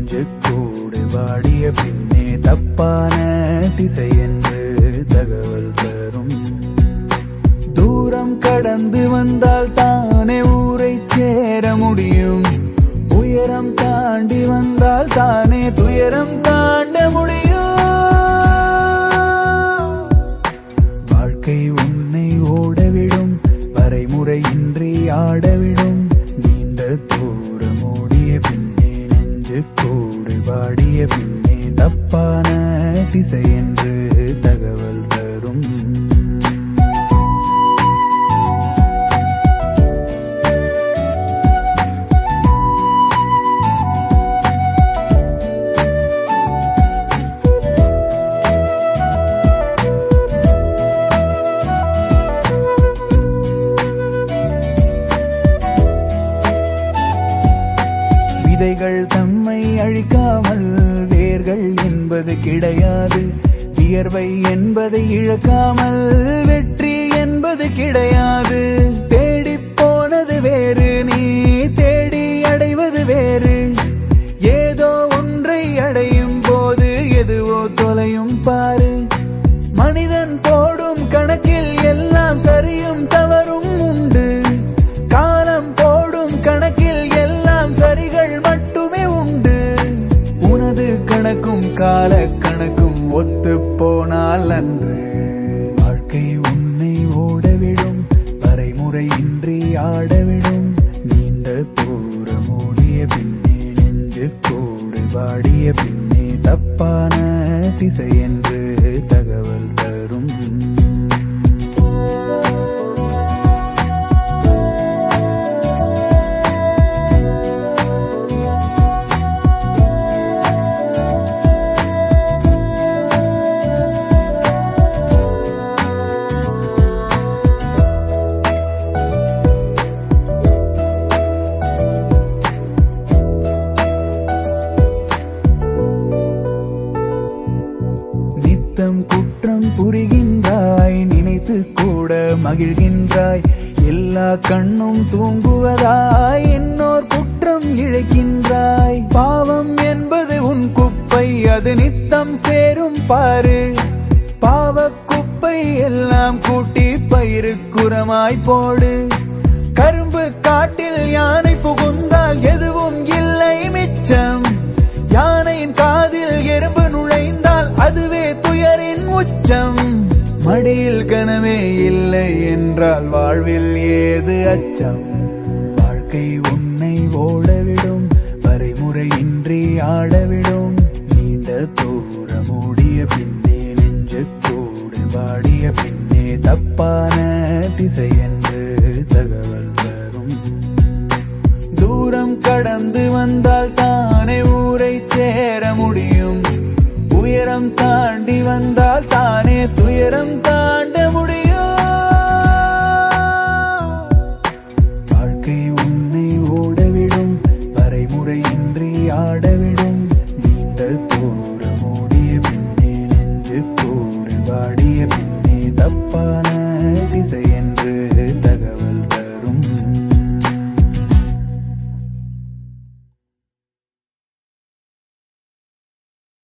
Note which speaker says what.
Speaker 1: நெஞ்சு கூடு வாடிய பின்னே தப்பான திசை என்று தகவல் தரும் தூரம் கடந்து வந்தால் தானே ஊரை சேர முடியும் உயரம் தாண்டி வந்தால் தானே துயரம் தாண்ட முடியும் வாழ்க்கை உன்னை ஓடவிடும் வரைமுறையின்றி ஆடவிடும் நீண்ட தூரம் ஓடிய பின்னே நெஞ்சு கூடு வாடிய பின்னே தப்பான திசை என்று தகவல் தரும் விதைகள் தம்மை அழிக்காமல் வேர்கள் என்பது கிடையாது வியர்வை என்பதை இழக்காமல் வெற்றி என்பது கிடையாது தேடிப் போனது வேறு நீ தேடி அடைவது வேறு ஏதோ ஒன்றை அடையும் போது எதுவோ தொலையும் பாரு மனிதன் போடும் கணக்கில் எல்லாம் சரியும் தவறும் உண்டு காலம் போடும் கணக்கில் எல்லாம் சரிகள் மட்டுமே உண்டு உனது கணக்கும் கால கணக்கும் ஒத்து போனால் அன்று வாழ்க்கை உன்னை ஓடவிடும் வரைமுறையின்றி ஆடவிடும் நீண்ட தூரம் ஓடிய பின்னே நெஞ்சு கூடு வாடிய பின்னே தப்பான திசை என்று தகவல் தரும் நித்தம் குற்றம் புரிகின்றாய் நினைத்து கூட மகிழ்கின்றாய் எல்லா கண்ணும் தூங்குவதாய் இன்னோர் குற்றம் இழைக்கின்றாய் பாவம் என்பது உன் குப்பை அது நித்தம் சேரும் பாரு பாவ குப்பை எல்லாம் கூட்டி பயிருக்குரமாய் போடு கரும்பு காட்டில் யானை புகுந்தால் எதுவும் இல்லை மிச்சம் யானையின் காதில் எறும்பு நுழைந்தால் அதுவே துயரின் உச்சம் மடியில் கனவே இல்லை என்றால் வாழ்வில் ஏது அச்சம் வாழ்க்கை உன்னை ஓடவிடும் வரைமுறையின்றி ஆடவிடும் நீண்ட தூரம் ஓடிய பின்னே நெஞ்சு கூடு வாடிய பின்னே தப்பான திசை என்று தகவல் தரும் தூரம் கடந்து வந்தால் தானே ஊரை சேர முடியும் உயரம் தாண்டி வந்தால் தானே துயரம் தாண்ட முடியும் வாழ்க்கை உன்னை ஓடவிடும் வரைமுறையின்றி ஆடவிடும் நீண்ட தூரம்